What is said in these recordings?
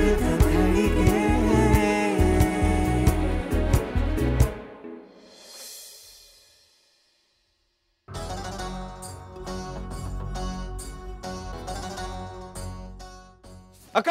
ಅಮೃತಗಳಿಗೆ ಅಕ್ಕ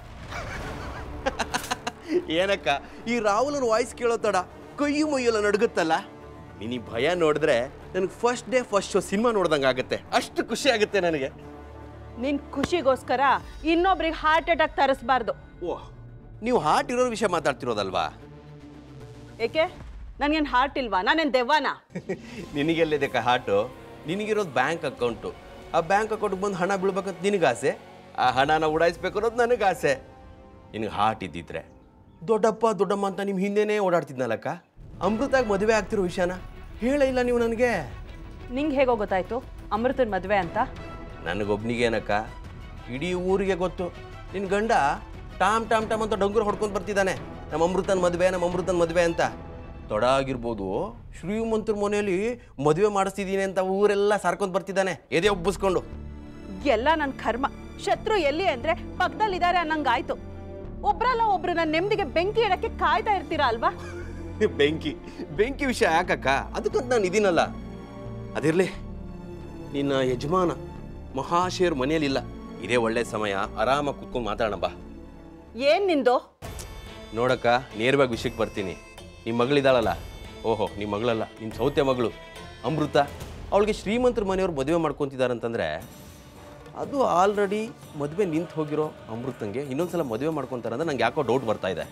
ಏನಕ್ಕ ಈ ರಾಹುಲನ ವಾಯ್ಸ್ ಕೇಳೋ ತಡ ಕೈ ಮುಯ್ಯೆಲ್ಲ ನಡುಗುತ್ತಲ್ಲ ನಿನಗೆ ಭಯ ನೋಡಿದ್ರೆ ನನಗೆ first day first show cinema ನೋಡ್ದಂಗೆ ಆಗುತ್ತೆ ಅಷ್ಟು ಖುಷಿ ಆಗುತ್ತೆ ನನಗೆ ನಿನ್ ಖುಷಿಗೋಸ್ಕರ ಇನ್ನೊಬ್ರಿಗೆ ಹಾರ್ಟ್ ಅಟ್ಯಾಕ್ ತರಿಸ್ಬಾರ್ದು ಓಹ್ ನೀವು ಹಾರ್ಟ್ ಇರೋ ವಿಷಯ ಮಾತಾಡ್ತಿರೋದಲ್ವಾ ಏಕೆ ನನ್ಗೇನು ಹಾರ್ಟ್ ಇಲ್ವಾ ನಾನೇನು ದೆವ್ವನಾ ನಿನಗೆಲ್ಲಿದೆ ಹಾರ್ಟು ನಿನಗಿರೋದು ಬ್ಯಾಂಕ್ ಅಕೌಂಟು ಆ ಬ್ಯಾಂಕ್ ಅಕೌಂಟ್ಗೆ ಬಂದು ಹಣ ಬೀಳ್ಬೇಕಂತ ನಿನಗೆ ಆಸೆ ಆ ಹಣನ ಉಡಾಯಿಸ್ಬೇಕು ಅನ್ನೋದು ನನಗೆ ಆಸೆ ನಿನಗೆ ಹಾರ್ಟ್ ಇದ್ದಿದ್ರೆ ದೊಡ್ಡಪ್ಪ ದೊಡ್ಡಮ್ಮ ಅಂತ ನಿಮ್ಮ ಹಿಂದೆನೇ ಓಡಾಡ್ತಿದ್ನಲ್ಲಕ್ಕ ಅಮೃತಾಗಿ ಮದುವೆ ಆಗ್ತಿರೋ ವಿಷಯನ ಹೇಳೇ ಇಲ್ಲ ನೀವು ನನಗೆ ನಿಂಗೆ ಹೇಗೋ ಗೊತ್ತಾಯ್ತು ಅಮೃತನ ಮದುವೆ ಅಂತ ನನಗೊಬ್ನಿಗೇನಕ್ಕ ಇಡೀ ಊರಿಗೆ ಗೊತ್ತು ನಿನ್ನ ಗಂಡ ಟಾಮ್ ಟಾಮ್ ಟಾಮ್ ಅಂತ ಡಂಗುರ ಹೊಡ್ಕೊಂಡು ಬರ್ತಿದ್ದಾನೆ ನಮ್ಮ ಅಮೃತನ ಮದುವೆ ನಮ್ಮ ಅಮೃತನ ಮದುವೆ ಅಂತ ತೊಡ ಆಗಿರ್ಬೋದು ಶ್ರೀಮಂತರ ಮನೆಯಲ್ಲಿ ಮದುವೆ ಮಾಡಿಸ್ತಿದ್ದೀನಿ ಅಂತ ಊರೆಲ್ಲ ಸಾರ್ಕೊಂಡು ಬರ್ತಿದ್ದಾನೆ ಎದೆ ಒಬ್ಬಿಸ್ಕೊಂಡು ಎಲ್ಲ ನನ್ನ ಕರ್ಮ ಶತ್ರು ಎಲ್ಲಿ ಅಂದ್ರೆ ಪಕ್ಕದಲ್ಲಿದ್ದಾರೆ ಅನ್ನಂಗಾಯ್ತು ಒಬ್ರಲ್ಲ ಒಬ್ರು ನನ್ನ ನೆಮ್ಮದಿಗೆ ಬೆಂಕಿ ಇಡಕ್ಕೆ ಕಾಯ್ತಾ ಇರ್ತೀರಾ ಅಲ್ವಾ ಬೆಂಕಿ ಬೆಂಕಿ ವಿಷಯ ಯಾಕಕ್ಕ ಅದಕ್ಕಂತ ನಾನು ಇದೀನಲ್ಲ ಅದಿರಲಿ ನಿನ್ನ ಯಜಮಾನ ಮಹಾಶೇರ್ ಮನೆಯಲ್ಲಿಲ್ಲ ಇದೇ ಒಳ್ಳೆ ಸಮಯ ಆರಾಮಾಗಿ ಕುತ್ಕೊಂಡು ಮಾತಾಡೋಣ ಬಾ ಏನ್ ನಿಂದು ನೋಡಕ್ಕ ನೇರವಾಗಿ ವಿಷಯಕ್ಕೆ ಬರ್ತೀನಿ ನಿಮ್ಮ ಮಗಳಿದ್ದಾಳಲ್ಲ ಓಹೋ ನಿಮ್ಮ ಮಗಳಲ್ಲ ನಿಮ್ಮ ಸೌತೆ ಮಗಳು ಅಮೃತ ಅವಳಿಗೆ ಶ್ರೀಮಂತರ ಮನೆಯವ್ರು ಮದುವೆ ಮಾಡ್ಕೊತಿದಾರಂತಂದ್ರೆ ಅದು ಆಲ್ರೆಡಿ ಮದುವೆ ನಿಂತು ಹೋಗಿರೋ ಅಮೃತಂಗೆ ಇನ್ನೊಂದ್ಸಲ ಮದುವೆ ಮಾಡ್ಕೊತಾರೆ ಅಂದ್ರೆ ನಂಗೆ ಯಾಕೋ ಡೌಟ್ ಬರ್ತಾ ಇದೆ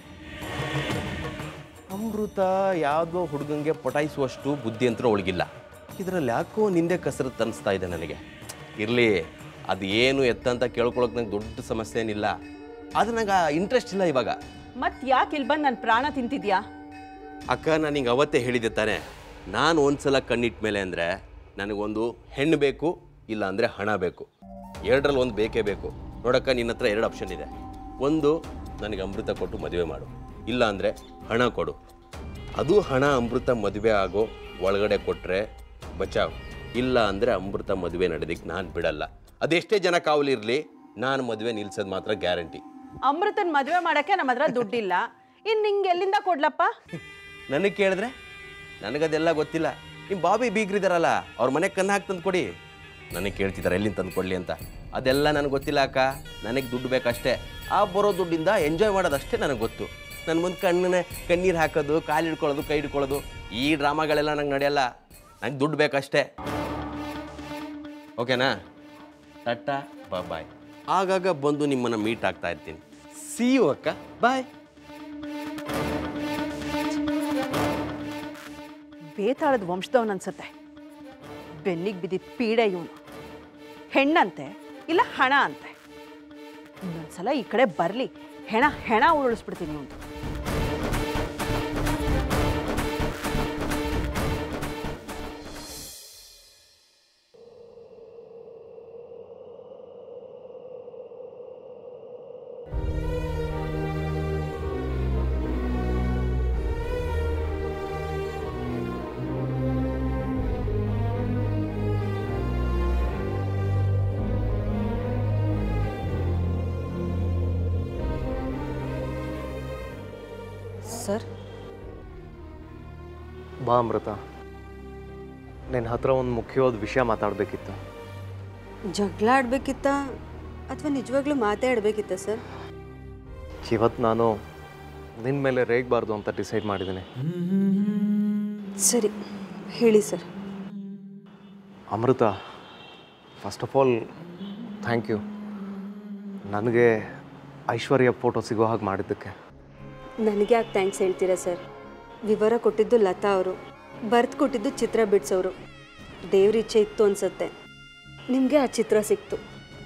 ಅಮೃತ ಯಾವುದೋ ಹುಡುಗಂಗೆ ಪಟಾಯಿಸುವಷ್ಟು ಬುದ್ಧಿ ಅಂತ ಅವಳಿಗಿಲ್ಲ ಇದರಲ್ಲಿ ಯಾಕೋ ನಿಂದೆ ಕಸರತ್ತು ಅನಿಸ್ತಾ ಇದೆ ನನಗೆ ಇರಲಿ ಅದು ಏನು ಎತ್ತ ಅಂತ ಕೇಳ್ಕೊಳಕ್ಕೆ ನಂಗೆ ದೊಡ್ಡ ಸಮಸ್ಯೆ ಏನಿಲ್ಲ ಅದು ನಂಗೆ ಇಂಟ್ರೆಸ್ಟ್ ಇಲ್ಲ ಇವಾಗ ಮತ್ ಯಾಕೆ ಇಲ್ಲಿ ಬಂದು ನನ್ನ ಪ್ರಾಣ ತಿಂತಿದ್ಯಾ ಅಕ್ಕ ನಾನು ಹಿಂಗೆ ಅವತ್ತೇ ಹೇಳಿದ್ದೆ ತಾನೆ ನಾನು ಒಂದ್ಸಲ ಕಣ್ಣಿಟ್ಟ ಮೇಲೆ ಅಂದರೆ ನನಗೊಂದು ಹೆಣ್ಣು ಬೇಕು ಇಲ್ಲ ಅಂದರೆ ಹಣ ಬೇಕು ಎರಡರಲ್ಲಿ ಒಂದು ಬೇಕೇ ಬೇಕು ನೋಡಕ್ಕ ನಿನ್ನ ಹತ್ರ ಎರಡು ಆಪ್ಷನ್ ಇದೆ ಒಂದು ನನಗೆ ಅಮೃತ ಕೊಟ್ಟು ಮದುವೆ ಮಾಡು ಇಲ್ಲ ಅಂದರೆ ಹಣ ಕೊಡು ಅದು ಹಣ ಅಮೃತ ಮದುವೆ ಆಗೋ ಒಳಗಡೆ ಕೊಟ್ಟರೆ ಬಚಾವ್ ಇಲ್ಲ ಅಂದರೆ ಅಮೃತ ಮದುವೆ ನಡೆದಿಕ್ಕೆ ನಾನು ಬಿಡಲ್ಲ ಅದೆಷ್ಟೇ ಜನ ಕಾವಲಿರಲಿ ನಾನು ಮದುವೆ ನಿಲ್ಸೋದು ಮಾತ್ರ ಗ್ಯಾರಂಟಿ ಅಮೃತನ್ ಮದುವೆ ಮಾಡಕ್ಕೆ ನಮ್ಮ ಹತ್ರ ದುಡ್ಡಿಲ್ಲ ಇನ್ ನಿಂಗೆ ಎಲ್ಲಿಂದ ಕೊಡ್ಲಪ್ಪ ನನಗೆ ಕೇಳಿದ್ರೆ ನನಗದೆಲ್ಲ ಗೊತ್ತಿಲ್ಲ ನಿಮ್ಮ ಬಾಬಿ ಬೀಗ್ರಿದಾರಲ್ಲ ಅವ್ರ ಮನೆಗೆ ಕಣ್ಣು ಹಾಕಿ ತಂದು ಕೊಡಿ ನನಗೆ ಕೇಳ್ತಿದ್ದಾರೆ ಎಲ್ಲಿಂದ ತಂದು ಕೊಡಲಿ ಅಂತ ಅದೆಲ್ಲ ನನಗೆ ಗೊತ್ತಿಲ್ಲ ಅಕ್ಕ ನನಗೆ ದುಡ್ಡು ಬೇಕಷ್ಟೇ ಆ ಬರೋ ದುಡ್ಡಿಂದ ಎಂಜಾಯ್ ಮಾಡೋದಷ್ಟೇ ನನಗೆ ಗೊತ್ತು ನನ್ನ ಮುಂದೆ ಕಣ್ಣನ್ನ ಕಣ್ಣೀರು ಹಾಕೋದು ಕಾಲು ಹಿಡ್ಕೊಳ್ಳೋದು ಕೈ ಹಿಡ್ಕೊಳ್ಳೋದು ಈ ಡ್ರಾಮಾಗಳೆಲ್ಲ ನಂಗೆ ನಡೆಯಲ್ಲ ನಂಗೆ ದುಡ್ಡು ಬೇಕಷ್ಟೇ ಓಕೆನಾ ಟಾಟಾ ಬಾಯ್ ಆಗಾಗ ಬಂದು ನಿಮ್ಮನ್ನು ಮೀಟ್ ಆಗ್ತಾ ಇರ್ತೀನಿ ಸಿ ಯು ಅಕ್ಕ ಬಾಯ್ ಬೇತಾಳದ ವಂಶದವನ್ ಅನ್ಸುತ್ತೆ ಬೆನ್ನಿಗೆ ಬಿದ್ದಿದ್ದ ಪೀಡೆ ಇವನು ಹೆಣ್ಣಂತೆ ಇಲ್ಲ ಹಣ ಅಂತೆ ಇನ್ನೊಂದ್ಸಲ ಈ ಕಡೆ ಬರಲಿ ಹೆಣ ಹೆಣ ಉರುಳಿಸ್ಬಿಡ್ತೀನಿ ಒಂದು ಸರ್ ಬಾ ಅಮೃತ ನಿನ್ನ ಹತ್ರ ಒಂದು ಮುಖ್ಯವಾದ ವಿಷಯ ಮಾತಾಡಬೇಕಿತ್ತು ಜಗಳ ಆಡ್ಬೇಕಿತ್ತ ಅಥವಾ ನಿಜವಾಗ್ಲೂ ಮಾತಾಡಬೇಕಿತ್ತ ಸರ್ ಇವತ್ತು ನಾನು ನಿನ್ನ ಮೇಲೆ ರೇಗಬಾರ್ದು ಅಂತ ಡಿಸೈಡ್ ಮಾಡಿದ್ದೀನಿ ಸರಿ ಹೇಳಿ sir Amrita first of all thank you ನನಗೆ ಐಶ್ವರ್ಯ ಫೋಟೋ ಸಿಗೋ ಹಾಗೆ ಮಾಡಿದ್ದಕ್ಕೆ ನನಗೆ ಯಾಕೆ ಥ್ಯಾಂಕ್ಸ್ ಹೇಳ್ತೀರಾ ಸರ್ ವಿವರ ಕೊಟ್ಟಿದ್ದು ಲತಾ ಅವರು ಬರ್ದು ಕೊಟ್ಟಿದ್ದು ಚಿತ್ರ ಬಿಡಿಸೋರು ದೇವ್ರ ಇಚ್ಛೆ ಇತ್ತು ಅನ್ಸತ್ತೆ ನಿಮಗೆ ಆ ಚಿತ್ರ ಸಿಕ್ತು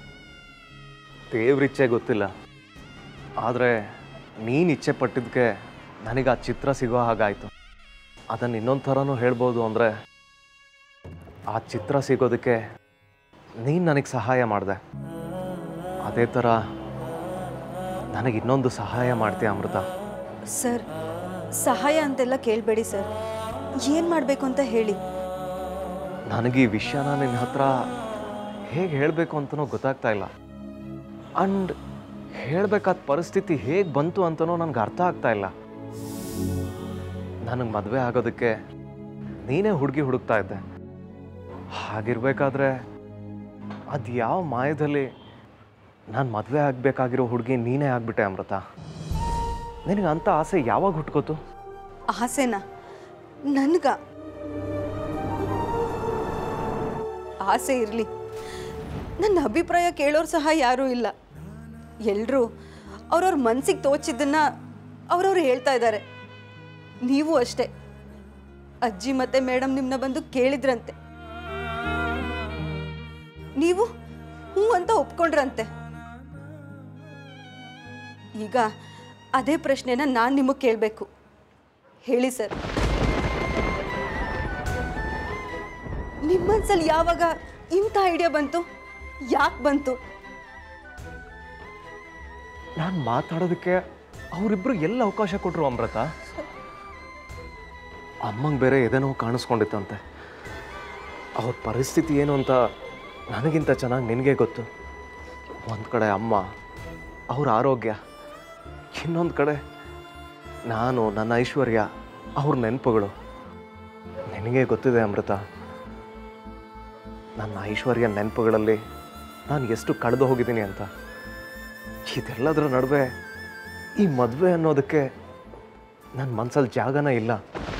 ದೇವ್ರ ಇಚ್ಛೆ ಗೊತ್ತಿಲ್ಲ ಆದರೆ ನೀನು ಇಚ್ಛೆ ಪಟ್ಟಿದ್ದಕ್ಕೆ ನನಗೆ ಆ ಚಿತ್ರ ಸಿಗೋ ಹಾಗಾಯಿತು ಅದನ್ನು ಇನ್ನೊಂದು ಥರನೂ ಹೇಳ್ಬೋದು ಅಂದರೆ ಆ ಚಿತ್ರ ಸಿಗೋದಕ್ಕೆ ನೀನು ನನಗೆ ಸಹಾಯ ಮಾಡಿದೆ ಅದೇ ಥರ ನನಗೆ ಇನ್ನೊಂದು ಸಹಾಯ ಮಾಡ್ತೀಯ ಅಮೃತ ಸರ್ ಸಹಾಯ ಅಂತೆಲ್ಲ ಕೇಳಬೇಡಿ ಸರ್ ಏನು ಮಾಡಬೇಕು ಅಂತ ಹೇಳಿ ನನಗೆ ಈ ವಿಷಯನ ನಿನ್ನ ಹತ್ರ ಹೇಗೆ ಹೇಳಬೇಕು ಅಂತನೂ ಗೊತ್ತಾಗ್ತಾ ಇಲ್ಲ ಅಂಡ್ ಹೇಳಬೇಕಾದ ಪರಿಸ್ಥಿತಿ ಹೇಗೆ ಬಂತು ಅಂತನೋ ನನಗೆ ಅರ್ಥ ಆಗ್ತಾ ಇಲ್ಲ ನನಗೆ ಮದುವೆ ಆಗೋದಕ್ಕೆ ನೀನೇ ಹುಡುಗಿ ಹುಡುಕ್ತಾ ಇದ್ದೆ ಹಾಗಿರ್ಬೇಕಾದ್ರೆ ಅದು ಯಾವ ಮಾಯದಲ್ಲಿ ನಾನು ಮದುವೆ ಆಗಬೇಕಾಗಿರೋ ಹುಡುಗಿ ನೀನೇ ಆಗ್ಬಿಟ್ಟೆ ಅಮೃತ ನಿನಗೆ ಅಂಥ ಆಸೆ ಯಾವಾಗ ಹುಟ್ಕೋತು ಆಸೆನಾ ನನ್ಗ ಆಸೆ ಇರಲಿ ನನ್ನ ಅಭಿಪ್ರಾಯ ಕೇಳೋರು ಸಹ ಯಾರೂ ಇಲ್ಲ ಎಲ್ಲರೂ ಅವ್ರವ್ರ ಮನ್ಸಿಗೆ ತೋಚಿದ್ದನ್ನ ಅವ್ರವ್ರು ಹೇಳ್ತಾ ಇದ್ದಾರೆ ನೀವು ಅಷ್ಟೇ ಅಜ್ಜಿ ಮತ್ತೆ ಮೇಡಮ್ ನಿಮ್ಮನ್ನ ಬಂದು ಕೇಳಿದ್ರಂತೆ ನೀವು ಹ್ಞೂ ಅಂತ ಒಪ್ಕೊಂಡ್ರಂತೆ ಈಗ ಅದೇ ಪ್ರಶ್ನೆನ ನಾನು ನಿಮಗೆ ಕೇಳಬೇಕು ಹೇಳಿ ಸರ್ ನಿಮ್ಮ ಮನ್ಸಲ್ಲಿ ಯಾವಾಗ ಇಂಥ ಐಡಿಯಾ ಬಂತು ಯಾಕೆ ಬಂತು ನಾನು ಮಾತಾಡೋದಕ್ಕೆ ಅವರಿಬ್ಬರು ಎಲ್ಲ ಅವಕಾಶ ಕೊಟ್ಟರು ಅಮೃತ ಅಮ್ಮಂಗೆ ಬೇರೆ ಎದೆನೋ ಕಾಣಿಸ್ಕೊಂಡಿತ್ತಂತೆ ಅವ್ರ ಪರಿಸ್ಥಿತಿ ಏನು ಅಂತ ನನಗಿಂತ ಚೆನ್ನಾಗಿ ನಿನಗೆ ಗೊತ್ತು ಒಂದು ಕಡೆ ಅಮ್ಮ ಅವ್ರ ಆರೋಗ್ಯ ಇನ್ನೊಂದು ಕಡೆ ನಾನು ನನ್ನ ಐಶ್ವರ್ಯ ಅವ್ರ ನೆನಪುಗಳು ನಿನಗೆ ಗೊತ್ತಿದೆ ಅಮೃತ ನನ್ನ ಐಶ್ವರ್ಯ ನೆನಪುಗಳಲ್ಲಿ ನಾನು ಎಷ್ಟು ಕಳೆದು ಹೋಗಿದ್ದೀನಿ ಅಂತ ಇದೆಲ್ಲದರ ನಡುವೆ ಈ ಮದುವೆ ಅನ್ನೋದಕ್ಕೆ ನನ್ನ ಮನಸ್ಸಲ್ಲಿ ಜಾಗನೇ ಇಲ್ಲ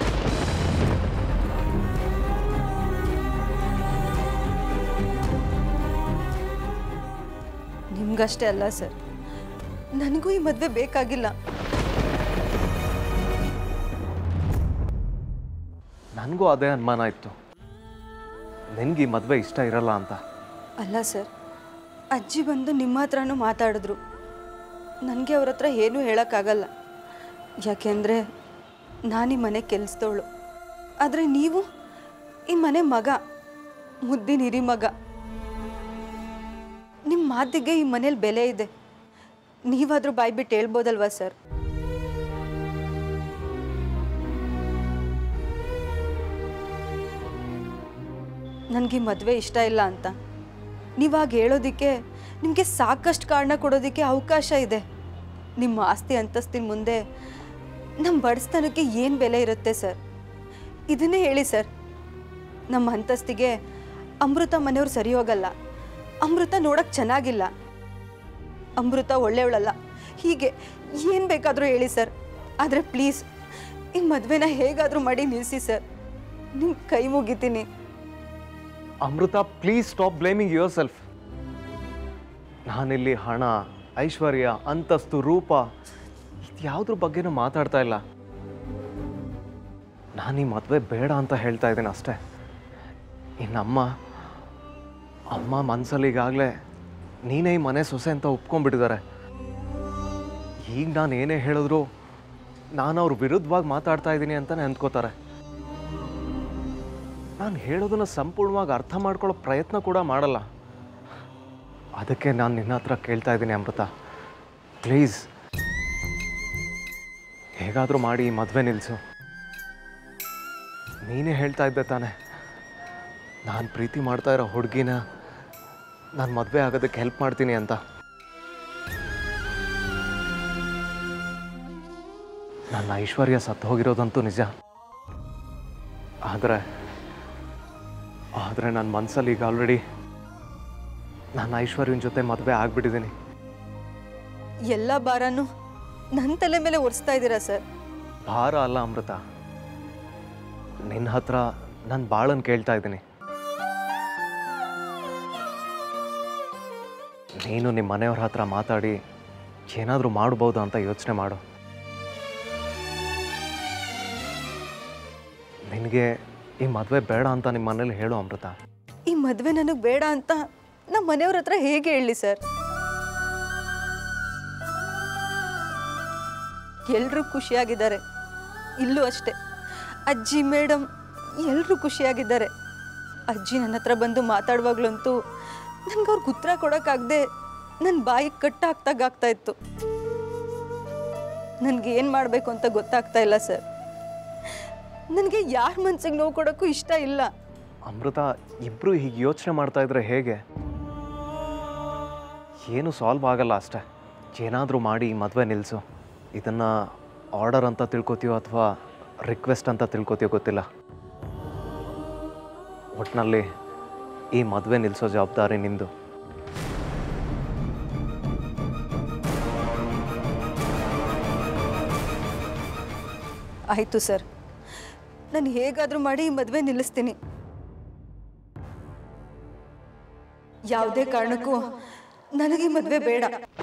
ನಿಮ್ಗಷ್ಟೇ ಅಲ್ಲ ಸರ್ ನನಗೂ ಈ ಮದುವೆ ಬೇಕಾಗಿಲ್ಲ ನನಗೂ ಅದೇ ಅನುಮಾನ ಇತ್ತು ನಿನಗೆ ಈ ಮದುವೆ ಇಷ್ಟ ಇರಲ್ಲ ಅಂತ ಅಲ್ಲ ಸರ್ ಅಜ್ಜಿ ಬಂದು ನಿಮ್ಮ ಹತ್ರನೂ ಮಾತಾಡಿದ್ರು ನನಗೆ ಅವ್ರ ಹತ್ರ ಏನೂ ಹೇಳೋಕ್ಕಾಗಲ್ಲ ಯಾಕೆಂದರೆ ನಾನು ಈ ಮನೆ ಕೆಲಸದವಳು ಆದರೆ ನೀವು ಈ ಮನೆ ಮಗ ಮುದ್ದಿನ ಹಿರಿ ಮಗ ನಿಮ್ಮ ಮಾತಿಗೆ ಈ ಮನೇಲಿ ಬೆಲೆ ಇದೆ ನೀವಾದರೂ ಬಾಯ್ಬಿಟ್ಟು ಹೇಳ್ಬೋದಲ್ವಾ ಸರ್ ನನಗೆ ಈ ಮದುವೆ ಇಷ್ಟ ಇಲ್ಲ ಅಂತ ನೀವಾಗ ಹೇಳೋದಕ್ಕೆ ನಿಮಗೆ ಸಾಕಷ್ಟು ಕಾರಣ ಕೊಡೋದಕ್ಕೆ ಅವಕಾಶ ಇದೆ ನಿಮ್ಮ ಆಸ್ತಿ ಅಂತಸ್ತಿನ ಮುಂದೆ ನಮ್ಮ ಬಡಸ್ತನಕ್ಕೆ ಏನು ಬೆಲೆ ಇರುತ್ತೆ ಸರ್ ಇದನ್ನೇ ಹೇಳಿ ಸರ್ ನಮ್ಮ ಅಂತಸ್ತಿಗೆ ಅಮೃತ ಮನೆಯವ್ರು ಸರಿ ಹೋಗಲ್ಲ ಅಮೃತ ನೋಡೋಕ್ಕೆ ಚೆನ್ನಾಗಿಲ್ಲ ಅಮೃತ ಒಳ್ಳೆಯವಳಲ್ಲ ಹೀಗೆ ಏನು ಬೇಕಾದರೂ ಹೇಳಿ ಸರ್ ಆದರೆ ಪ್ಲೀಸ್ ಈ ಮದುವೆನ ಹೇಗಾದರೂ ಮಾಡಿ ನಿಲ್ಲಿಸಿ ಸರ್ ನಿಮ್ಮ ಕೈ ಮುಗಿತೀನಿ Amrita please stop blaming yourself ನಾನಿಲ್ಲಿ ಹಣ ಐಶ್ವರ್ಯ ಅಂತಸ್ತು ರೂಪ ಇದು ಯಾವುದ್ರ ಬಗ್ಗೆನೂ ಮಾತಾಡ್ತಾ ಇಲ್ಲ ನಾನು ಈ ಮದುವೆ ಬೇಡ ಅಂತ ಹೇಳ್ತಾ ಇದ್ದೀನಿ ಅಷ್ಟೇ ಇನ್ನಮ್ಮ ಅಮ್ಮ ಮನಸ್ಸಲ್ಲಿ ಈಗಾಗಲೇ ನೀನೇ ಈ ಮನೆ ಸೊಸೆ ಅಂತ ಒಪ್ಕೊಂಡ್ಬಿಟ್ಟಿದ್ದಾರೆ ಈಗ ನಾನು ಏನೇ ಹೇಳಿದ್ರು ನಾನು ಅವ್ರ ವಿರುದ್ಧವಾಗಿ ಮಾತಾಡ್ತಾ ಇದ್ದೀನಿ ಅಂತಲೇ ಅಂದ್ಕೋತಾರೆ ನಾನು ಹೇಳೋದನ್ನ ಸಂಪೂರ್ಣವಾಗಿ ಅರ್ಥ ಮಾಡ್ಕೊಳ್ಳೋ ಪ್ರಯತ್ನ ಕೂಡ ಮಾಡಲ್ಲ ಅದಕ್ಕೆ ನಾನು ನಿನ್ನ ಹತ್ರ ಕೇಳ್ತಾ ಇದ್ದೀನಿ ಅಮೃತ ಪ್ಲೀಸ್ ಹೇಗಾದರೂ ಮಾಡಿ ಈ ಮದುವೆ ನಿಲ್ಲಿಸು ನೀನೇ ಹೇಳ್ತಾ ಇದ್ದೆ ತಾನೆ ನಾನು ಪ್ರೀತಿ ಮಾಡ್ತಾ ಇರೋ ಹುಡುಗಿನ ನಾನು ಮದುವೆ ಆಗೋದಕ್ಕೆ ಹೆಲ್ಪ್ ಮಾಡ್ತೀನಿ ಅಂತ ನನ್ನ ಐಶ್ವರ್ಯ ಸತ್ತು ಹೋಗಿರೋದಂತೂ ನಿಜ ಆದರೆ ಆದರೆ ನನ್ನ ಮನಸ್ಸಲ್ಲಿ ಈಗ ಆಲ್ರೆಡಿ ನಾನು ಐಶ್ವರ್ಯನ ಜೊತೆ ಮದುವೆ ಆಗ್ಬಿಟ್ಟಿದ್ದೀನಿ ಎಲ್ಲ ಭಾರನೂ ನನ್ನ ತಲೆ ಮೇಲೆ ಒರೆಸ್ತಾ ಇದ್ದೀರಾ ಸರ್ ಭಾರ ಅಲ್ಲ ಅಮೃತ ನಿನ್ನ ಹತ್ರ ನಾನು ಬಾಳನ್ನು ಕೇಳ್ತಾ ಇದ್ದೀನಿ ನೀನು ನಿಮ್ಮ ಮನೆಯವ್ರ ಹತ್ರ ಮಾತಾಡಿ ಏನಾದರೂ ಮಾಡ್ಬೋದು ಅಂತ ಯೋಚನೆ ಮಾಡು ನಿನಗೆ ಈ ಮದುವೆ ಬೇಡ ಅಂತ ನಿಮ್ಮ ಮನೇಲಿ ಹೇಳು ಅಮೃತ ಈ ಮದುವೆ ನನಗೆ ಬೇಡ ಅಂತ ನಮ್ಮ ಮನೆಯವ್ರ ಹತ್ರ ಹೇಗೆ ಹೇಳಿ ಸರ್ ಎಲ್ಲರೂ ಖುಷಿಯಾಗಿದ್ದಾರೆ ಇಲ್ಲೂ ಅಷ್ಟೇ ಅಜ್ಜಿ ಮೇಡಮ್ ಎಲ್ಲರೂ ಖುಷಿಯಾಗಿದ್ದಾರೆ ಅಜ್ಜಿ ನನ್ನ ಹತ್ರ ಬಂದು ಮಾತಾಡುವಾಗ್ಲಂತೂ ನನಗೆ ಅವ್ರಿಗೆ ಉತ್ತರ ಕೊಡೋಕ್ಕಾಗದೆ ನನ್ನ ಬಾಯಿಗೆ ಕಟ್ಟಾಗ್ತಾಗ ಆಗ್ತಾ ಇತ್ತು ನನಗೆ ಏನು ಮಾಡಬೇಕು ಅಂತ ಗೊತ್ತಾಗ್ತಾ ಇಲ್ಲ ಸರ್ ನನಗೆ ಯಾರ ಮನ್ಸಿಗೆ ನೋವು ಕೊಡೋಕ್ಕೂ ಇಷ್ಟ ಇಲ್ಲ ಅಮೃತ ಇಬ್ಬರು ಹೀಗೆ ಯೋಚನೆ ಮಾಡ್ತಾ ಇದ್ರೆ ಹೇಗೆ ಏನು ಸಾಲ್ವ್ ಆಗಲ್ಲ ಅಷ್ಟೇ ಏನಾದರೂ ಮಾಡಿ ಈ ಮದುವೆ ನಿಲ್ಲಿಸು ಇದನ್ನು ಆರ್ಡರ್ ಅಂತ ತಿಳ್ಕೊತೀಯೋ ಅಥವಾ ರಿಕ್ವೆಸ್ಟ್ ಅಂತ ತಿಳ್ಕೊತೀಯೋ ಗೊತ್ತಿಲ್ಲ ಒಟ್ಟಿನಲ್ಲಿ ಈ ಮದುವೆ ನಿಲ್ಲಿಸೋ ಜವಾಬ್ದಾರಿ ನಿಂದು ಆಯಿತು ಸರ್ ನಾನು ಹೇಗಾದರೂ ಮಾಡಿ ಈ ಮದುವೆ ನಿಲ್ಲಿಸ್ತೀನಿ ಯಾವುದೇ ಕಾರಣಕ್ಕೂ ನನಗೆ ಈ ಮದುವೆ ಬೇಡ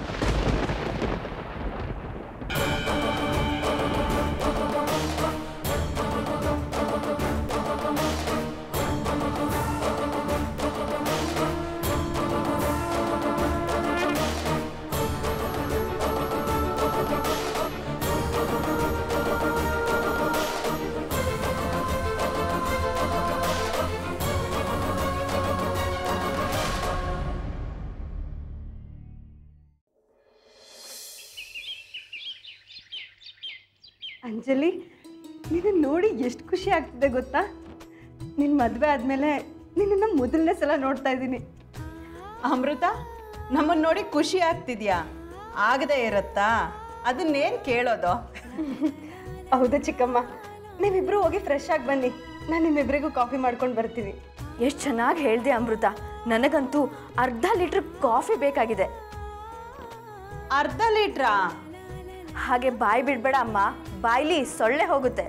ಅಂಜಲಿ ನಿನ್ನ ನೋಡಿ ಎಷ್ಟು ಖುಷಿ ಆಗ್ತಿದೆ ಗೊತ್ತಾ ನಿನ್ನ ಮದುವೆ ಆದಮೇಲೆ ನಿನ್ನನ್ನು ಮೊದಲನೇ ಸಲ ನೋಡ್ತಾ ಇದ್ದೀನಿ ಅಮೃತ ನಮ್ಮನ್ನು ನೋಡಿ ಖುಷಿ ಆಗ್ತಿದ್ಯಾ ಆಗದೆ ಇರುತ್ತಾ ಅದನ್ನೇನು ಕೇಳೋದು ಹೌದಾ ಚಿಕ್ಕಮ್ಮ ನೀವಿಬ್ರು ಹೋಗಿ ಫ್ರೆಶ್ ಆಗಿ ಬನ್ನಿ ನಾನು ನಿಮ್ಮಿಬ್ಬರಿಗೂ ಕಾಫಿ ಮಾಡ್ಕೊಂಡು ಬರ್ತೀನಿ ಎಷ್ಟು ಚೆನ್ನಾಗಿ ಹೇಳ್ದೆ ಅಮೃತ ನನಗಂತೂ ಅರ್ಧ ಲೀಟ್ರ್ ಕಾಫಿ ಬೇಕಾಗಿದೆ ಅರ್ಧ ಲೀಟ್ರಾ ಹಾಗೆ ಬಾಯಿ ಬಿಡ್ಬೇಡ ಅಮ್ಮ ಬಾಯ್ಲಿ ಸೊಳ್ಳೆ ಹೋಗುತ್ತೆ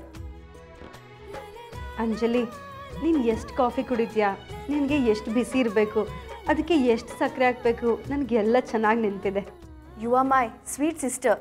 ಅಂಜಲಿ ನೀನು ಎಷ್ಟು ಕಾಫಿ ಕುಡಿದ್ಯಾ ನಿನಗೆ ಎಷ್ಟು ಬಿಸಿ ಇರಬೇಕು ಅದಕ್ಕೆ ಎಷ್ಟು ಸಕ್ಕರೆ ಹಾಕಬೇಕು ನನಗೆಲ್ಲ ಚೆನ್ನಾಗಿ ನೆನಪಿದೆ you are my sweet sister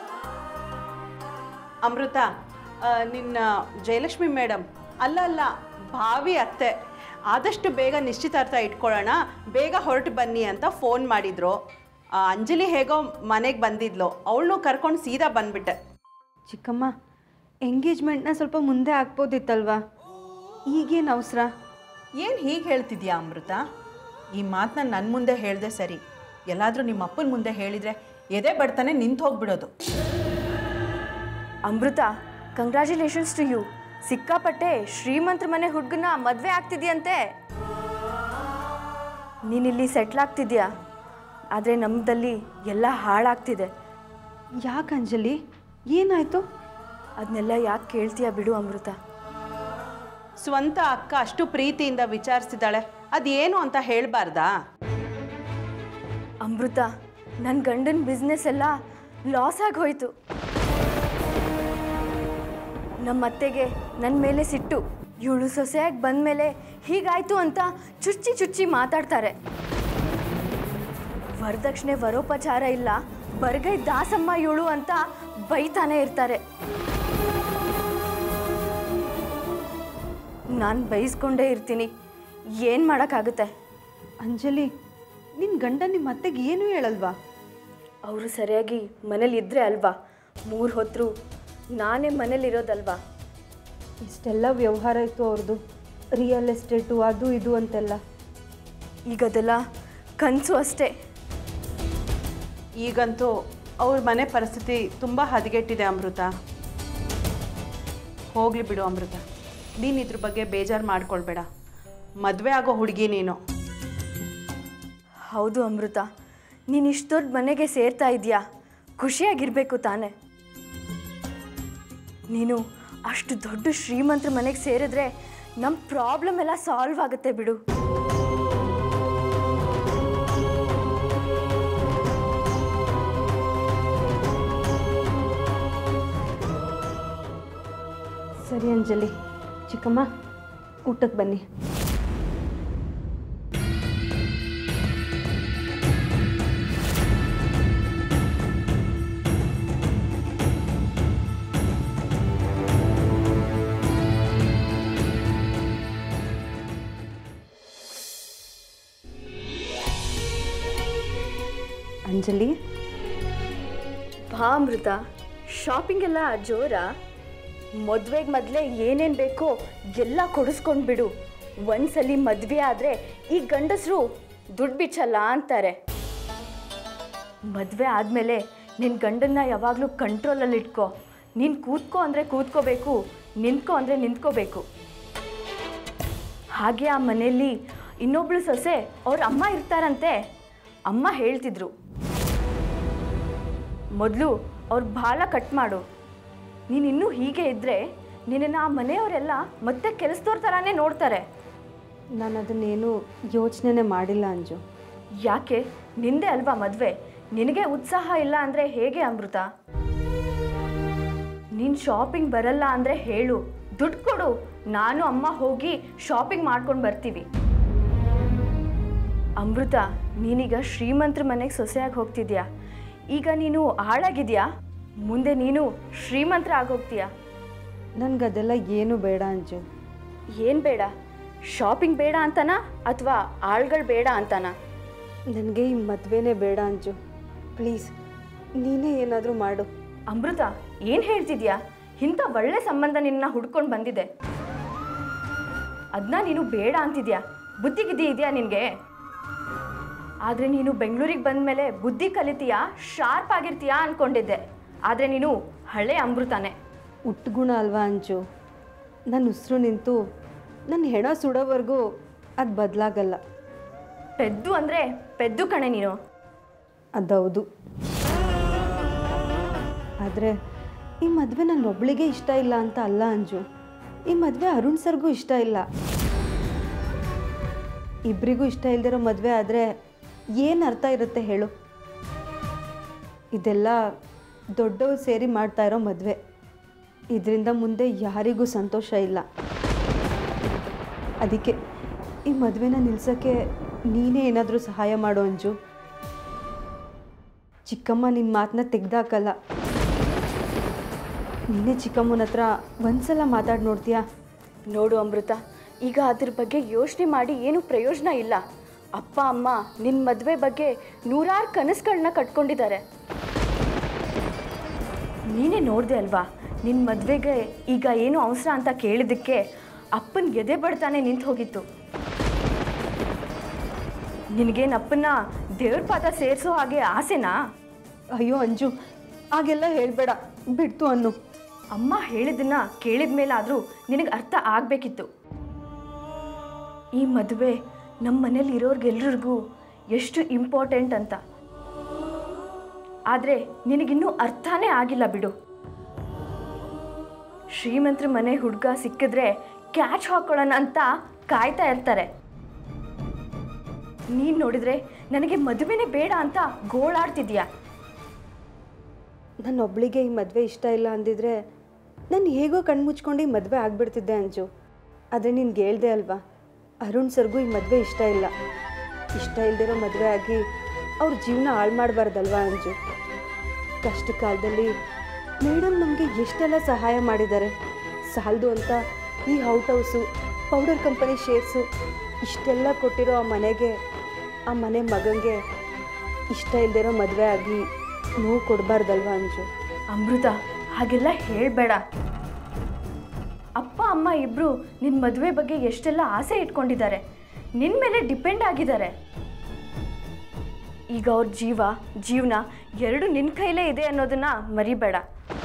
Amrutha ಆ, ನಿನ್ನ ಜಯಲಕ್ಷ್ಮಿ ಮೇಡಮ್ ಅಲ್ಲ ಅಲ್ಲ ಭಾವಿ ಅತ್ತೆ ಆದಷ್ಟು ಬೇಗ ನಿಶ್ಚಿತಾರ್ಥ ಇಟ್ಕೊಳ್ಳೋಣ ಬೇಗ ಹೊರಟು ಬನ್ನಿ ಅಂತ ಫೋನ್ ಮಾಡಿದ್ರು ಆ, ಅಂಜಲಿ ಹೇಗೋ ಮನೆಗೆ ಬಂದಿದ್ಲು ಅವಳನ್ನೂ ಕರ್ಕೊಂಡು ಸೀದಾ ಬಂದ್ಬಿಟ್ಟೆ ಚಿಕ್ಕಮ್ಮ ಎಂಗೇಜ್ಮೆಂಟ್ನ ಸ್ವಲ್ಪ ಮುಂದೆ ಹಾಕ್ಬೋದಿತ್ತಲ್ವಾ ಈಗೇನು ಅವಸರ ಏನು ಹೀಗೆ ಹೇಳ್ತಿದ್ಯಾ ಅಮೃತ ಈ ಮಾತನ್ನ ನನ್ನ ಮುಂದೆ ಹೇಳ್ದೆ ಸರಿ ಎಲ್ಲಾದರೂ ನಿಮ್ಮ ಅಪ್ಪನ ಮುಂದೆ ಹೇಳಿದರೆ ಎದೆ ಬಡ್ತಾನೆ ನಿಂತು ಹೋಗ್ಬಿಡೋದು ಅಮೃತ ಕಂಗ್ರ್ಯಾಚುಲೇಷನ್ಸ್ ಟು ಯು ಸಿಕ್ಕಾಪಟ್ಟೆ ಶ್ರೀಮಂತರ ಮನೆ ಹುಡುಗನ ಮದುವೆ ಆಗ್ತಿದ್ಯಂತೆ ನೀನಿಲ್ಲಿ ಸೆಟ್ಲ್ ಆಗ್ತಿದ್ಯಾ ಆದರೆ ನಮ್ಮದಲ್ಲಿ ಎಲ್ಲ ಹಾಳಾಗ್ತಿದೆ ಯಾಕೆ ಅಂಜಲಿ ಏನಾಯಿತು ಅದನ್ನೆಲ್ಲ ಯಾಕೆ ಕೇಳ್ತೀಯ ಬಿಡು ಅಮೃತ ಸ್ವಂತ ಅಕ್ಕ ಅಷ್ಟು ಪ್ರೀತಿಯಿಂದ ವಿಚಾರಿಸಿದಾಳೆ ಅದೇನು ಅಂತ ಹೇಳಬಾರ್ದಾ ಅಮೃತ ನನ್ನ ಗಂಡನ ಬಿಸ್ನೆಸ್ ಎಲ್ಲ ಲಾಸ್ ಆಗಿ ಹೋಯ್ತು ನಮ್ಮ ಅತ್ತೆಗೆ ನನ್ನ ಮೇಲೆ ಸಿಟ್ಟು ಇವಳು ಸೊಸೆಯಾಗಿ ಬಂದಮೇಲೆ ಹೀಗಾಯ್ತು ಅಂತ ಚುಚ್ಚಿ ಚುಚ್ಚಿ ಮಾತಾಡ್ತಾರೆ ವರದಕ್ಷಿಣೆ ವರೋಪಚಾರ ಇಲ್ಲ ಬರ್ಗೈ ದಾಸಮ್ಮ ಇವಳು ಅಂತ ಬೈತಾನೆ ಇರ್ತಾರೆ ನಾನು ಬೈಸ್ಕೊಂಡೇ ಇರ್ತೀನಿ ಏನು ಮಾಡೋಕ್ಕಾಗುತ್ತೆ ಅಂಜಲಿ ನಿನ್ನ ಗಂಡ ನಿಮ್ಮ ಅತ್ತೆಗೆ ಏನೂ ಹೇಳಲ್ವಾ ಅವರು ಸರಿಯಾಗಿ ಮನೇಲಿ ಇದ್ರೆ ಅಲ್ವಾ ಮೂರು ಹೊತ್ತರು ನಾನೇ ಮನೇಲಿರೋದಲ್ವಾ ಇಷ್ಟೆಲ್ಲ ವ್ಯವಹಾರ ಇತ್ತು ಅವ್ರದ್ದು ರಿಯಲ್ ಎಸ್ಟೇಟು ಅದು ಇದು ಅಂತೆಲ್ಲ ಈಗ ಅದೆಲ್ಲ ಕನಸು ಅಷ್ಟೇ ಈಗಂತೂ ಅವ್ರ ಮನೆ ಪರಿಸ್ಥಿತಿ ತುಂಬ ಹದಗೆಟ್ಟಿದೆ ಅಮೃತ ಹೋಗ್ಲಿ ಬಿಡು ಅಮೃತ ನೀನು ಇದ್ರ ಬಗ್ಗೆ ಬೇಜಾರು ಮಾಡ್ಕೊಳ್ಬೇಡ ಮದುವೆ ಆಗೋ ಹುಡುಗಿ ನೀನು ಹೌದು ಅಮೃತ ನೀನು ಇಷ್ಟು ದೊಡ್ಡ ಮನೆಗೆ ಸೇರ್ತಾ ಇದೆಯಾ ಖುಷಿಯಾಗಿರಬೇಕು ತಾನೆ ನೀನು ಅಷ್ಟು ದೊಡ್ಡ ಶ್ರೀಮಂತರ ಮನೆಗೆ ಸೇರಿದ್ರೆ ನಮ್ಮ ಪ್ರಾಬ್ಲಮ್ ಎಲ್ಲ ಸಾಲ್ವ್ ಆಗುತ್ತೆ ಬಿಡು ಸರಿ ಅಂಜಲಿ ಚಿಕ್ಕಮ್ಮ ಊಟಕ್ಕೆ ಬನ್ನಿ ಅಂಜಲಿ ಬಾ ಅಮೃತ ಶಾಪಿಂಗ್ ಎಲ್ಲ ಜೋರ ಮದುವೆಗೆ ಮೊದಲೇ ಏನೇನು ಬೇಕೋ ಎಲ್ಲ ಕೊಡಿಸ್ಕೊಂಡು ಬಿಡು ಒಂದ್ಸಲಿ ಮದುವೆ ಆದರೆ ಈ ಗಂಡಸರು ದುಡ್ಡು ಬಿಚ್ಚಲ್ಲ ಅಂತಾರೆ ಮದುವೆ ಆದಮೇಲೆ ನಿನ್ನ ಗಂಡನ್ನ ಯಾವಾಗಲೂ ಕಂಟ್ರೋಲಲ್ಲಿ ಇಟ್ಕೋ ನೀನು ಕೂತ್ಕೋ ಅಂದರೆ ಕೂತ್ಕೋಬೇಕು ನಿಂತ್ಕೋ ಅಂದರೆ ನಿಂತ್ಕೋಬೇಕು ಹಾಗೆ ಆ ಮನೆಯಲ್ಲಿ ಇನ್ನೊಬ್ಳು ಸೊಸೆ ಅವ್ರ ಅಮ್ಮ ಇರ್ತಾರಂತೆ ಅಮ್ಮ ಹೇಳ್ತಿದ್ರು ಮೊದಲು ಅವ್ರ ಬಾಲ ಕಟ್ ಮಾಡು ನೀನು ಇನ್ನೂ ಹೀಗೆ ಇದ್ದರೆ ನಿನ್ನನ್ನು ಆ ಮನೆಯವರೆಲ್ಲ ಮತ್ತೆ ಕೆಲಸದವ್ರ ಥರನೇ ನೋಡ್ತಾರೆ ನಾನು ಅದನ್ನೇನು ಯೋಚನೆನೇ ಮಾಡಿಲ್ಲ ಅಂಜು ಯಾಕೆ ನಿಂದೆ ಅಲ್ವಾ ಮದುವೆ ನಿನಗೆ ಉತ್ಸಾಹ ಇಲ್ಲ ಅಂದರೆ ಹೇಗೆ ಅಮೃತ ನೀನು ಶಾಪಿಂಗ್ ಬರಲ್ಲ ಅಂದರೆ ಹೇಳು ದುಡ್ಡು ಕೊಡು ನಾನು ಅಮ್ಮ ಹೋಗಿ ಶಾಪಿಂಗ್ ಮಾಡ್ಕೊಂಡು ಬರ್ತೀವಿ ಅಮೃತ ನೀನೀಗ ಶ್ರೀಮಂತರ ಮನೆಗೆ ಸೊಸೆಯಾಗಿ ಹೋಗ್ತಿದ್ಯಾ ಈಗ ನೀನು ಹಾಳಾಗಿದ್ಯಾ ಮುಂದೆ ನೀನು ಶ್ರೀಮಂತರ ಆಗೋಗ್ತೀಯಾ ನನಗದೆಲ್ಲ ಏನು ಬೇಡ ಅಂಜು ಏನು ಬೇಡ ಶಾಪಿಂಗ್ ಬೇಡ ಅಂತನಾ ಅಥವಾ ಆಳ್ಗಳು ಬೇಡ ಅಂತನಾ ನನಗೆ ಈ ಮದುವೆನೇ ಬೇಡ ಅಂಜು ಪ್ಲೀಸ್ ನೀನೇ ಏನಾದರೂ ಮಾಡು ಅಮೃತ ಏನು ಹೇಳ್ತಿದ್ಯಾ ಇಂಥ ಒಳ್ಳೆ ಸಂಬಂಧ ನಿನ್ನ ಹುಡ್ಕೊಂಡು ಬಂದಿದೆ ಅದನ್ನ ನೀನು ಬೇಡ ಅಂತಿದ್ಯಾ ಬುದ್ಧಿಗಿದ್ದಿ ಇದೆಯಾ ನಿನಗೆ ಆದರೆ ನೀನು ಬೆಂಗಳೂರಿಗೆ ಬಂದಮೇಲೆ ಬುದ್ಧಿ ಕಲಿತೀಯಾ ಶಾರ್ಪ್ ಆಗಿರ್ತೀಯಾ ಅಂದ್ಕೊಂಡಿದ್ದೆ ಆದರೆ ನೀನು ಹಳೆ ಅಮೃತನೇ ಉಟ್ಗುಣ ಅಲ್ವಾ ಅಂಜು ನನ್ನ ಉಸಿರು ನಿಂತು ನನ್ನ ಹೆಣ ಸುಡೋವರೆಗೂ ಅದು ಬದಲಾಗಲ್ಲ ಪೆದ್ದು ಅಂದರೆ ಪೆದ್ದು ಕಣೆ ನೀನು ಅದೌದು ಆದರೆ ಈ ಮದುವೆ ನನ್ನ ಒಬ್ಳಿಗೆ ಇಷ್ಟ ಇಲ್ಲ ಅಂತ ಅಲ್ಲ ಅಂಜು ಈ ಮದುವೆ ಅರುಣ್ ಸರ್ಗೂ ಇಷ್ಟ ಇಲ್ಲ ಇಬ್ಬರಿಗೂ ಇಷ್ಟ ಇಲ್ದಿರೋ ಮದುವೆ ಆದರೆ ಏನು ಅರ್ಥ ಇರುತ್ತೆ ಹೇಳು ಇದೆಲ್ಲ ದೊಡ್ಡವ್ರು ಸೇರಿ ಮಾಡ್ತಾ ಇರೋ ಮದುವೆ ಇದರಿಂದ ಮುಂದೆ ಯಾರಿಗೂ ಸಂತೋಷ ಇಲ್ಲ ಅದಕ್ಕೆ ಈ ಮದುವೆನ ನಿಲ್ಸೋಕ್ಕೆ ನೀನೇ ಏನಾದರೂ ಸಹಾಯ ಮಾಡು ಅಂಜು ಚಿಕ್ಕಮ್ಮ ನಿನ್ನ ಮಾತನ್ನ ತೆಗ್ದಾಕಲ್ಲ ನೀನೇ ಚಿಕ್ಕಮ್ಮನ ಹತ್ರ ಒಂದ್ಸಲ ಮಾತಾಡಿ ನೋಡ್ತೀಯಾ ನೋಡು ಅಮೃತ ಈಗ ಅದ್ರ ಬಗ್ಗೆ ಯೋಚನೆ ಮಾಡಿ ಏನು ಪ್ರಯೋಜನ ಇಲ್ಲ ಅಪ್ಪ ಅಮ್ಮ ನಿನ್ನ ಮದುವೆ ಬಗ್ಗೆ ನೂರಾರು ಕನಸುಗಳನ್ನ ಕಟ್ಕೊಂಡಿದ್ದಾರೆ ನೀನೇ ನೋಡಿದೆ ಅಲ್ವಾ ನಿನ್ನ ಮದುವೆಗೆ ಈಗ ಏನು ಅವಸರ ಅಂತ ಕೇಳಿದ್ದಕ್ಕೆ ಅಪ್ಪನ ಎದೆ ಬಡ್ತಾನೆ ನಿಂತು ಹೋಗಿತ್ತು ನಿನಗೇನು ಅಪ್ಪನ ದೇವ್ರ ಪಾದ ಸೇರಿಸೋ ಹಾಗೆ ಆಸೆನಾ ಅಯ್ಯೋ ಅಂಜು ಹಾಗೆಲ್ಲ ಹೇಳಬೇಡ ಬಿಡ್ತು ಅನ್ನು ಅಮ್ಮ ಹೇಳಿದ್ದನ್ನ ಕೇಳಿದ ಮೇಲಾದರೂ ನಿನಗೆ ಅರ್ಥ ಆಗಬೇಕಿತ್ತು ಈ ಮದುವೆ ನಮ್ಮ ಮನೇಲಿ ಇರೋರ್ಗೆಲ್ರಿಗೂ ಎಷ್ಟು ಇಂಪಾರ್ಟೆಂಟ್ ಅಂತ ಆದರೆ ನಿನಗಿನ್ನೂ ಅರ್ಥನೇ ಆಗಿಲ್ಲ ಬಿಡು ಶ್ರೀಮಂತರ ಮನೆ ಹುಡುಗ ಸಿಕ್ಕಿದ್ರೆ ಕ್ಯಾಚ್ ಹಾಕೊಳ್ಳೋಣ ಅಂತ ಕಾಯ್ತಾ ಇರ್ತಾರೆ ನೀನು ನೋಡಿದ್ರೆ ನನಗೆ ಮದುವೆನೇ ಬೇಡ ಅಂತ ಗೋಳಾಡ್ತಿದ್ಯಾ ನನ್ನ ಒಬ್ಳಿಗೆ ಈ ಮದುವೆ ಇಷ್ಟ ಇಲ್ಲ ಅಂದಿದ್ರೆ ನಾನು ಹೇಗೋ ಕಣ್ಮುಚ್ಕೊಂಡು ಈ ಮದುವೆ ಆಗ್ಬಿಡ್ತಿದ್ದೆ ಅಂಜು ಆದರೆ ನಿನ್ಗೆ ಹೇಳ್ದೆ ಅಲ್ವಾ ಅರುಣ್ ಸರ್ಗೂ ಈ ಮದುವೆ ಇಷ್ಟ ಇಲ್ಲ ಇಷ್ಟ ಇಲ್ದಿರೋ ಮದುವೆ ಆಗಿ ಅವ್ರ ಜೀವನ ಹಾಳು ಮಾಡಬಾರ್ದಲ್ವಾ ಅಂಜು ಕಷ್ಟ ಕಾಲದಲ್ಲಿ ಮೇಡಮ್ ನಮಗೆ ಎಷ್ಟೆಲ್ಲ ಸಹಾಯ ಮಾಡಿದ್ದಾರೆ ಸಾಲದು ಅಂತ ಈ out house powder company shares ಇಷ್ಟೆಲ್ಲ ಕೊಟ್ಟಿರೋ ಆ ಮನೆಗೆ ಆ ಮನೆ ಮಗಂಗೆ ಇಷ್ಟ ಇಲ್ದಿರೋ ಮದುವೆ ಆಗಿ ನೋವು ಕೊಡಬಾರ್ದಲ್ವಾ ಅಂಜು ಅಮೃತ ಹಾಗೆಲ್ಲ ಹೇಳಬೇಡ ಅಪ್ಪ ಅಮ್ಮ ಇಬ್ಬರು ನಿನ್ನ ಮದುವೆ ಬಗ್ಗೆ ಎಷ್ಟೆಲ್ಲ ಆಸೆ ಇಟ್ಕೊಂಡಿದ್ದಾರೆ ನಿನ್ನ ಮೇಲೆ ಡಿಪೆಂಡ್ ಆಗಿದ್ದಾರೆ ಈಗ ಅವ್ರ ಜೀವ ಜೀವನ ಎರಡು ನಿನ್ನ ಕೈಲೇ ಇದೆ ಅನ್ನೋದನ್ನ ಮರಿಬೇಡ